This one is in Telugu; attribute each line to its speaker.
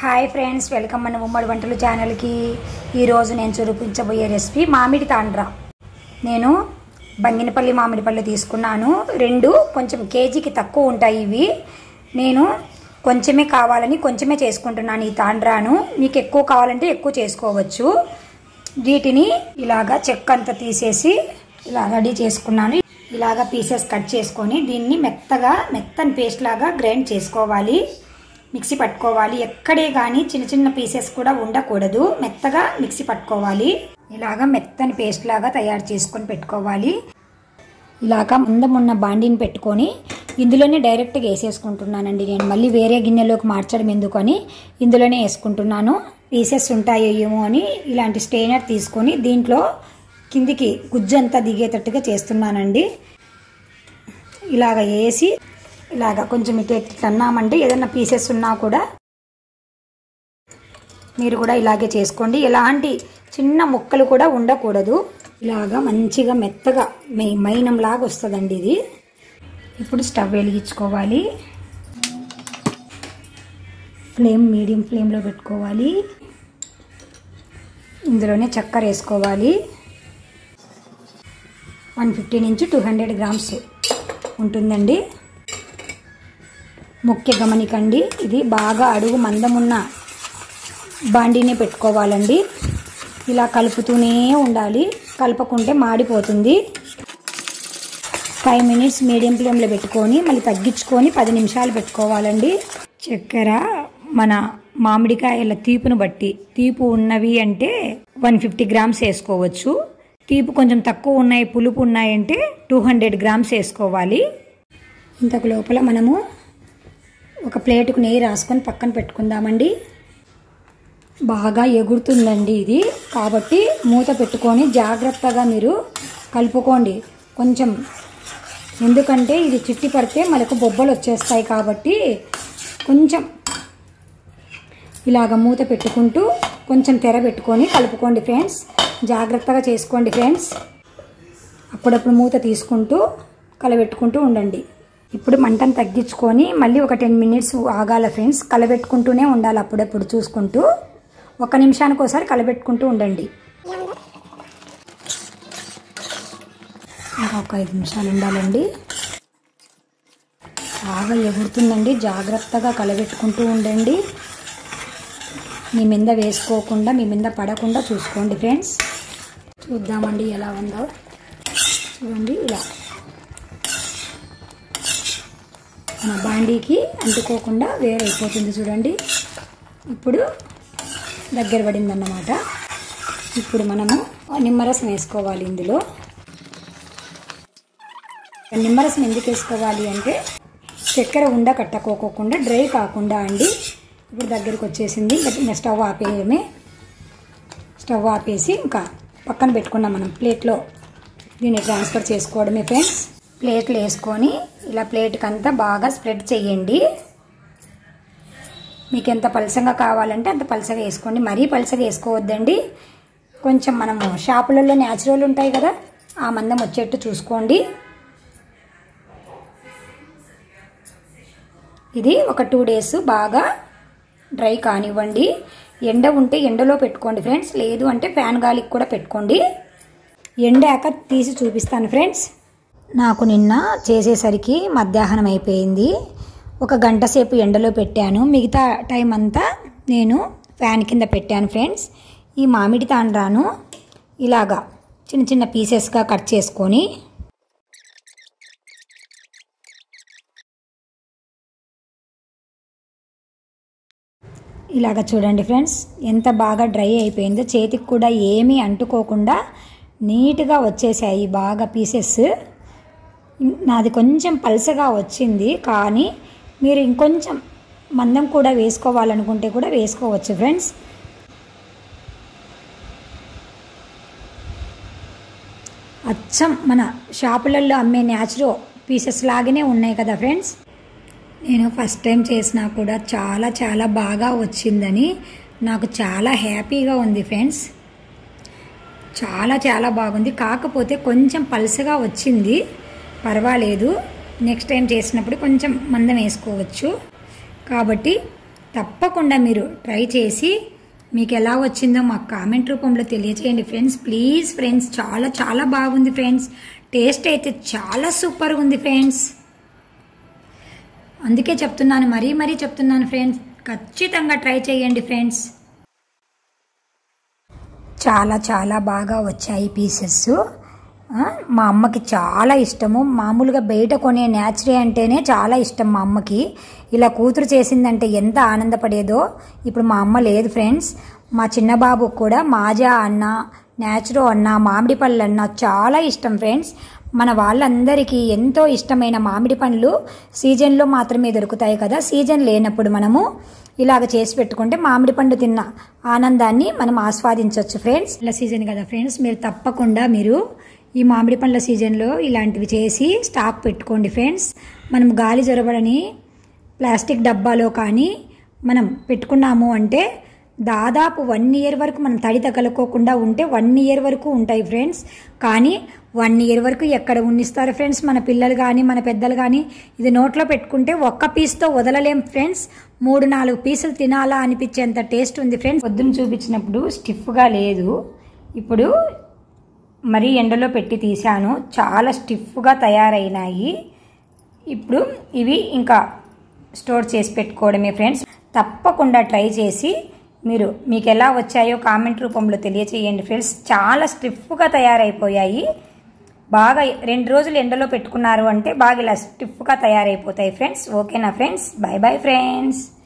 Speaker 1: హాయ్ ఫ్రెండ్స్ వెల్కమ్ మన ఉమ్మడి వంటలు ఛానల్కి ఈరోజు నేను చూపించబోయే రెసిపీ మామిడి తాండ్రా నేను బంగినపల్లి మామిడి పళ్ళు తీసుకున్నాను రెండు కొంచెం కేజీకి తక్కువ ఉంటాయి ఇవి నేను కొంచెమే కావాలని కొంచెమే చేసుకుంటున్నాను ఈ తాండ్రాను మీకు ఎక్కువ కావాలంటే ఎక్కువ చేసుకోవచ్చు వీటిని ఇలాగా చెక్క అంతా తీసేసి ఇలా రెడీ చేసుకున్నాను ఇలాగా పీసెస్ కట్ చేసుకొని దీన్ని మెత్తగా మెత్తని పేస్ట్ లాగా గ్రైండ్ చేసుకోవాలి మిక్సీ పట్టుకోవాలి ఎక్కడే కానీ చిన్న చిన్న పీసెస్ కూడా ఉండకూడదు మెత్తగా మిక్సీ పట్టుకోవాలి ఇలాగా మెత్తని పేస్ట్ లాగా తయారు చేసుకొని పెట్టుకోవాలి ఇలాగా ముందం ఉన్న బాండీని పెట్టుకొని ఇందులోనే డైరెక్ట్గా వేసేసుకుంటున్నానండి నేను మళ్ళీ వేరే గిన్నెలోకి మార్చడం ఎందుకని ఇందులోనే వేసుకుంటున్నాను పీసెస్ ఉంటాయో ఏమో అని ఇలాంటి స్టెయినర్ తీసుకొని దీంట్లో కిందికి గుజ్జంతా దిగేటట్టుగా చేస్తున్నానండి ఇలాగ వేసి ఇలాగ కొంచెం ఇటు ఇట్లా అన్నామంటే ఏదైనా పీసెస్ ఉన్నా కూడా మీరు కూడా ఇలాగే చేసుకోండి ఎలాంటి చిన్న ముక్కలు కూడా ఉండకూడదు ఇలాగా మంచిగా మెత్తగా మై మైనం లాగా వస్తుందండి ఇది ఇప్పుడు స్టవ్ వెలిగించుకోవాలి ఫ్లేమ్ మీడియం ఫ్లేమ్లో పెట్టుకోవాలి ఇందులోనే చక్కెర వేసుకోవాలి వన్ ఫిఫ్టీ నుంచి టూ హండ్రెడ్ గ్రామ్స్ ఉంటుందండి ముఖ్య గమనికండి ఇది బాగా అడుగు మందమున్న బాండీనే పెట్టుకోవాలండి ఇలా కలుపుతూనే ఉండాలి కలపకుంటే మాడిపోతుంది ఫైవ్ మినిట్స్ మీడియం ఫ్లేమ్లో పెట్టుకొని మళ్ళీ తగ్గించుకొని పది నిమిషాలు పెట్టుకోవాలండి చక్కెర మన మామిడికాయల తీపును బట్టి తీపు ఉన్నవి అంటే వన్ ఫిఫ్టీ గ్రామ్స్ వేసుకోవచ్చు తీపు కొంచెం తక్కువ ఉన్నాయి పులుపు ఉన్నాయంటే టూ హండ్రెడ్ గ్రామ్స్ వేసుకోవాలి ఇంతకు లోపల మనము ఒక ప్లేటుకు నెయ్యి రాసుకొని పక్కన పెట్టుకుందామండి బాగా ఎగురుతుందండి ఇది కాబట్టి మూత పెట్టుకొని జాగ్రత్తగా మీరు కలుపుకోండి కొంచెం ఎందుకంటే ఇది చిట్టి పడితే మనకు బొబ్బలు వచ్చేస్తాయి కాబట్టి కొంచెం ఇలాగ మూత పెట్టుకుంటూ కొంచెం తెర పెట్టుకొని కలుపుకోండి ఫ్రెండ్స్ జాగ్రత్తగా చేసుకోండి ఫ్రెండ్స్ అప్పుడప్పుడు మూత తీసుకుంటూ కలబెట్టుకుంటూ ఉండండి ఇప్పుడు మంటను తగ్గించుకొని మళ్ళీ ఒక టెన్ మినిట్స్ ఆగాల ఫ్రెండ్స్ కలబెట్టుకుంటూనే ఉండాలి అప్పుడప్పుడు చూసుకుంటూ ఒక నిమిషానికి ఒకసారి కలబెట్టుకుంటూ ఉండండి ఇంకా ఒక ఐదు నిమిషాలు ఉండాలండి బాగా ఎగురుతుందండి జాగ్రత్తగా కలబెట్టుకుంటూ ఉండండి మీ మీద వేసుకోకుండా మీ మీద పడకుండా చూసుకోండి ఫ్రెండ్స్ చూద్దామండి ఎలా ఉందో చూడండి ఇలా మన బాండీకి అంటుకోకుండా వేరైపోతుంది చూడండి ఇప్పుడు దగ్గర పడిందన్నమాట ఇప్పుడు మనము నిమ్మరసం వేసుకోవాలి ఇందులో నిమ్మరసం ఎందుకు వేసుకోవాలి అంటే చక్కెర ఉండ కట్టకోకుండా డ్రై కాకుండా అండి ఇప్పుడు దగ్గరికి వచ్చేసింది ఇంకా స్టవ్ ఆపేయడమే స్టవ్ ఆపేసి ఇంకా పక్కన పెట్టుకున్నాం మనం ప్లేట్లో దీన్ని ట్రాన్స్ఫర్ చేసుకోవడమే ఫ్రెండ్స్ ప్లేట్లు వేసుకొని ఇలా ప్లేట్కి అంతా బాగా స్ప్రెడ్ చేయండి మీకు ఎంత పలసంగా కావాలంటే అంత పలసగా వేసుకోండి మరీ పలసగా వేసుకోవద్దండి కొంచెం మనము షాపులలో న్యాచురల్ ఉంటాయి కదా ఆ మందం వచ్చేట్టు చూసుకోండి ఇది ఒక టూ డేస్ బాగా డ్రై కానివ్వండి ఎండ ఉంటే ఎండలో పెట్టుకోండి ఫ్రెండ్స్ లేదు అంటే ఫ్యాన్ గాలికి కూడా పెట్టుకోండి ఎండాక తీసి చూపిస్తాను ఫ్రెండ్స్ నాకు నిన్న చేసేసరికి మధ్యాహ్నం అయిపోయింది ఒక గంట సేపు ఎండలో పెట్టాను మిగతా టైం అంతా నేను ఫ్యాన్ కింద పెట్టాను ఫ్రెండ్స్ ఈ మామిడి తాండ్రాను ఇలాగా చిన్న చిన్న పీసెస్గా కట్ చేసుకొని ఇలాగ చూడండి ఫ్రెండ్స్ ఎంత బాగా డ్రై అయిపోయిందో చేతికి కూడా ఏమీ అంటుకోకుండా నీట్గా వచ్చేసాయి బాగా పీసెస్ నాది కొంచెం పలసగా వచ్చింది కానీ మీరు ఇంకొంచెం మందం కూడా వేసుకోవాలనుకుంటే కూడా వేసుకోవచ్చు ఫ్రెండ్స్ అచ్చం మన షాపులలో అమ్మే న్యాచురల్ పీసెస్ లాగానే ఉన్నాయి కదా ఫ్రెండ్స్ నేను ఫస్ట్ టైం చేసినా కూడా చాలా చాలా బాగా వచ్చిందని నాకు చాలా హ్యాపీగా ఉంది ఫ్రెండ్స్ చాలా చాలా బాగుంది కాకపోతే కొంచెం పలుసగా వచ్చింది పర్వాలేదు నెక్స్ట్ టైం చేసినప్పుడు కొంచెం మందం వేసుకోవచ్చు కాబట్టి తప్పకుండా మీరు ట్రై చేసి మీకు ఎలా వచ్చిందో మాకు కామెంట్ రూపంలో తెలియచేయండి ఫ్రెండ్స్ ప్లీజ్ ఫ్రెండ్స్ చాలా చాలా బాగుంది ఫ్రెండ్స్ టేస్ట్ అయితే చాలా సూపర్గా ఉంది ఫ్రెండ్స్ అందుకే చెప్తున్నాను మరీ మరీ చెప్తున్నాను ఫ్రెండ్స్ ఖచ్చితంగా ట్రై చేయండి ఫ్రెండ్స్ చాలా చాలా బాగా వచ్చాయి పీసెస్ ఆ, మా అమ్మకి చాలా ఇష్టము మామూలుగా బయట కొనే న్యాచురే అంటేనే చాలా ఇష్టం మా అమ్మకి ఇలా కూతురు చేసిందంటే ఎంత ఆనందపడేదో ఇప్పుడు మా అమ్మ లేదు ఫ్రెండ్స్ మా చిన్న బాబుకు కూడా మాజా అన్న న్యాచురో అన్న మామిడి పళ్ళు అన్న చాలా ఇష్టం ఫ్రెండ్స్ మన వాళ్ళందరికీ ఎంతో ఇష్టమైన మామిడి పండ్లు సీజన్లో మాత్రమే దొరుకుతాయి కదా సీజన్ లేనప్పుడు మనము ఇలాగ చేసి పెట్టుకుంటే మామిడి పండు తిన్న ఆనందాన్ని మనం ఆస్వాదించవచ్చు ఫ్రెండ్స్ ఇలా సీజన్ కదా ఫ్రెండ్స్ మీరు తప్పకుండా మీరు ఈ మామిడి పండ్ల సీజన్లో ఇలాంటివి చేసి స్టాక్ పెట్టుకోండి ఫ్రెండ్స్ మనం గాలి జొరబడని ప్లాస్టిక్ డబ్బాలో కానీ మనం పెట్టుకున్నాము అంటే దాదాపు వన్ ఇయర్ వరకు మనం తడి తగలకోకుండా ఉంటే వన్ ఇయర్ వరకు ఉంటాయి ఫ్రెండ్స్ కానీ వన్ ఇయర్ వరకు ఎక్కడ ఉన్నిస్తారు ఫ్రెండ్స్ మన పిల్లలు కానీ మన పెద్దలు కానీ ఇది నోట్లో పెట్టుకుంటే ఒక్క పీస్తో వదలలేం ఫ్రెండ్స్ మూడు నాలుగు పీసులు తినాలా అనిపించేంత టేస్ట్ ఉంది ఫ్రెండ్స్ పొద్దున చూపించినప్పుడు స్టిఫ్గా లేదు ఇప్పుడు మరీ ఎండలో పెట్టి తీశాను చాలా స్టిఫ్గా తయారైనాయి ఇప్పుడు ఇవి ఇంకా స్టోర్ చేసి పెట్టుకోవడమే ఫ్రెండ్స్ తప్పకుండా ట్రై చేసి మీరు మీకు ఎలా వచ్చాయో కామెంట్ రూపంలో తెలియచేయండి ఫ్రెండ్స్ చాలా స్టిఫ్గా తయారైపోయాయి బాగా రెండు రోజులు ఎండలో పెట్టుకున్నారు అంటే బాగా ఇలా స్టిఫ్గా తయారైపోతాయి ఫ్రెండ్స్ ఓకేనా ఫ్రెండ్స్ బాయ్ బాయ్ ఫ్రెండ్స్